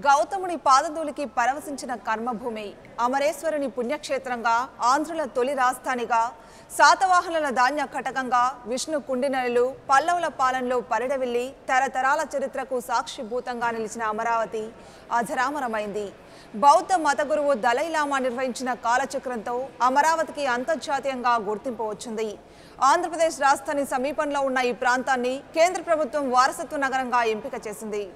గౌతముని పాదధూలికి పరవశించిన కర్మభూమి అమరేశ్వరుని పుణ్యక్షేత్రంగా ఆంధ్రుల తొలి రాజధానిగా శాతవాహనుల ధాన్య కటకంగా విష్ణు కుండినలు పల్లవుల పాలనలో పరిడవిల్లి తరతరాల చరిత్రకు సాక్షిభూతంగా నిలిచిన అమరావతి అజరామరమైంది బౌద్ధ మత గురువు దలైలామా నిర్వహించిన కాలచక్రంతో అమరావతికి అంతర్జాతీయంగా గుర్తింపు వచ్చింది ఆంధ్రప్రదేశ్ రాజధాని సమీపంలో ఉన్న ఈ ప్రాంతాన్ని కేంద్ర ప్రభుత్వం వారసత్వ నగరంగా ఎంపిక చేసింది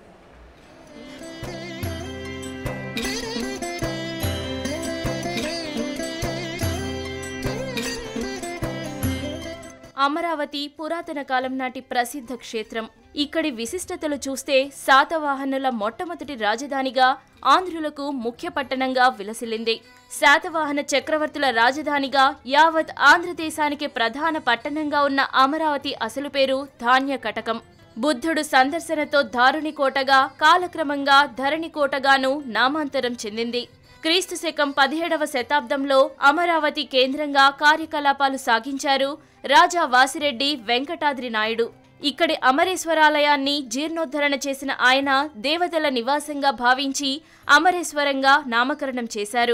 అమరావతి పురాతన కాలం నాటి ప్రసిద్ధ క్షేత్రం ఇక్కడి విశిష్టతలు చూస్తే శాతవాహనుల మొట్టమొదటి రాజధానిగా ఆంధ్రులకు ముఖ్య పట్టణంగా విలసిల్లింది శాతవాహన చక్రవర్తుల రాజధానిగా యావత్ ఆంధ్రదేశానికి ప్రధాన పట్టణంగా ఉన్న అమరావతి అసలు పేరు ధాన్య కటకం బుద్ధుడు సందర్శనతో దారుణికోటగా కాలక్రమంగా ధరణికోటగాను నామాంతరం చెందింది క్రీస్తు శకం పదిహేడవ శతాబ్దంలో అమరావతి కేంద్రంగా కార్యకలాపాలు సాగించారు రాజా వాసిరెడ్డి వెంకటాద్రి నాయుడు ఇక్కడి అమరేశ్వరాలయాన్ని జీర్ణోద్ధరణ చేసిన ఆయన దేవతల నివాసంగా భావించి అమరేశ్వరంగా నామకరణం చేశారు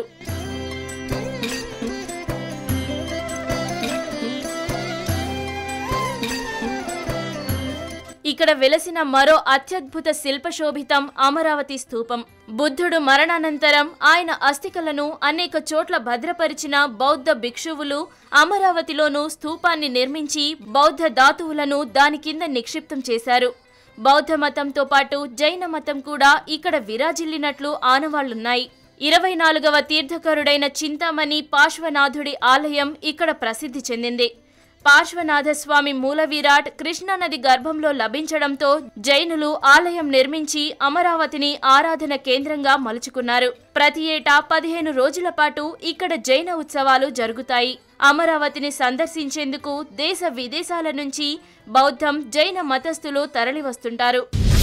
ఇక్కడ వెలసిన మరో అత్యద్భుత శిల్పశోభితం అమరావతి స్తూపం బుద్ధుడు మరణానంతరం ఆయన అస్థికలను అనేక చోట్ల భద్రపరిచిన బౌద్ధ భిక్షువులు అమరావతిలోనూ స్తూపాన్ని నిర్మించి బౌద్ధ ధాతువులను దాని కింద నిక్షిప్తం చేశారు బౌద్ధ మతంతో పాటు జైన మతం కూడా ఇక్కడ విరాజిల్లినట్లు ఆనవాళ్లున్నాయి ఇరవై నాలుగవ తీర్థకరుడైన చింతామణి పార్శ్వనాథుడి ఆలయం ఇక్కడ ప్రసిద్ధి చెందింది పార్శ్వనాథస్వామి మూల విరాట్ కృష్ణానది గర్భంలో లభించడంతో జైనులు ఆలయం నిర్మించి అమరావతిని ఆరాధన కేంద్రంగా మలుచుకున్నారు ప్రతి ఏటా పదిహేను రోజుల పాటు ఇక్కడ జైన ఉత్సవాలు జరుగుతాయి అమరావతిని సందర్శించేందుకు దేశ విదేశాల నుంచి బౌద్ధం జైన మతస్థులు తరలివస్తుంటారు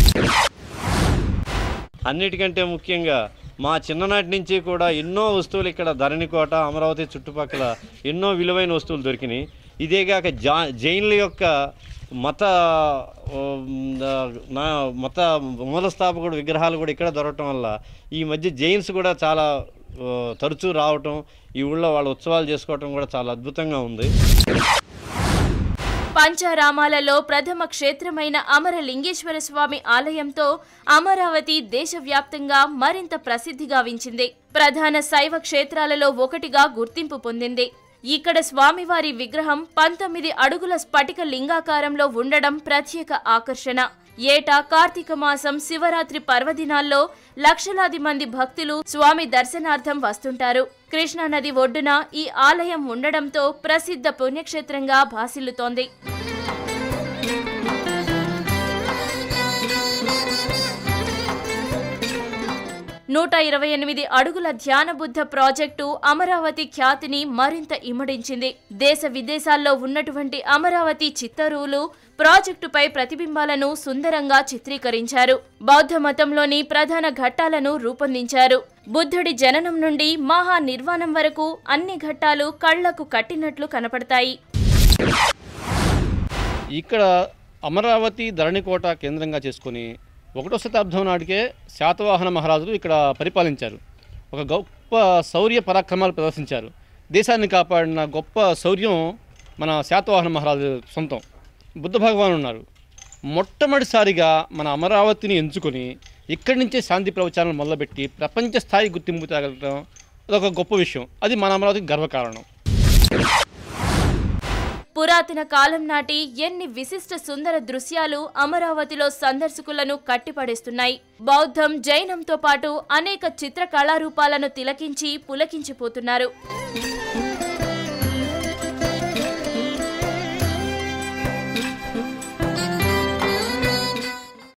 అన్నిటికంటే ముఖ్యంగా మా చిన్ననాటి నుంచి కూడా ఎన్నో వస్తువులు ఇక్కడ ధరణికోట అమరావతి చుట్టుపక్కల ఎన్నో విలువైన వస్తువులు దొరికినాయి ఇదేగాక జా జైన్ల యొక్క మత ఉమ్, నా మత మూలస్థాపకుడు విగ్రహాలు కూడా ఇక్కడ దొరకటం వల్ల ఈ మధ్య జైన్స్ కూడా చాలా ఆ, తరచూ రావటం ఈ ఊళ్ళో వాళ్ళ ఉత్సవాలు చేసుకోవటం కూడా చాలా అద్భుతంగా ఉంది పంచారామాలలో ప్రథమ క్షేత్రమైన అమరలింగేశ్వర స్వామి ఆలయంతో అమరావతి దేశవ్యాప్తంగా మరింత ప్రసిద్ధి గావించింది ప్రధాన శైవ క్షేత్రాలలో ఒకటిగా గుర్తింపు పొందింది ఇక్కడ స్వామివారి విగ్రహం పంతొమ్మిది అడుగుల స్ఫటిక లింగాకారంలో ఉండడం ప్రత్యేక ఆకర్షణ ఏటా కార్తీక మాసం శివరాత్రి పర్వదినాల్లో లక్షలాది మంది భక్తులు స్వామి దర్శనార్థం వస్తుంటారు కృష్ణానది ఒడ్డున ఈ ఆలయం ఉండడంతో ప్రసిద్ధ పుణ్యక్షేత్రంగా భాసిల్లుతోంది నూట ఇరవై ఎనిమిది అడుగుల ధ్యాన బుద్ధ ప్రాజెక్టు అమరావతి ఖ్యాతిని మరింత ఇమడించింది దేశ విదేశాల్లో ఉన్నటువంటి అమరావతి చిత్తరువులు ప్రాజెక్టుపై ప్రతిబింబాలను సుందరంగా చిత్రీకరించారు బౌద్ధ మతంలోని ప్రధాన ఘట్టాలను రూపొందించారు బుద్ధుడి జననం నుండి మహా నిర్వాణం వరకు అన్ని ఘట్టాలు కళ్లకు కట్టినట్లు కనపడతాయి ఇక్కడ అమరావతి ధరణికోట కేంద్రంగా చేసుకొని ఒకటో శతాబ్దం నాటికే శాతవాహన మహారాజులు ఇక్కడ పరిపాలించారు ఒక గొప్ప శౌర్య పరాక్రమాలు ప్రదర్శించారు దేశాన్ని కాపాడిన గొప్ప శౌర్యం మన శాతవాహన మహారాజు సొంతం బుద్ధ భగవాన్ ఉన్నారు మొట్టమొదటిసారిగా మన అమరావతిని ఎంచుకొని ఇక్కడి నుంచే శాంతి ప్రవచనాలు మొదలుపెట్టి ప్రపంచ స్థాయి గుర్తింపు తగలటం అదొక గొప్ప విషయం అది మన అమరావతికి గర్వకారణం పురాతన కాలం నాటి ఎన్ని విశిష్ట సుందర దృశ్యాలు అమరావతిలో సందర్శకులను కట్టిపడేస్తున్నాయి బౌద్ధం జైనంతో పాటు అనేక చిత్ర కళారూపాలను తిలకించి పులకించిపోతున్నారు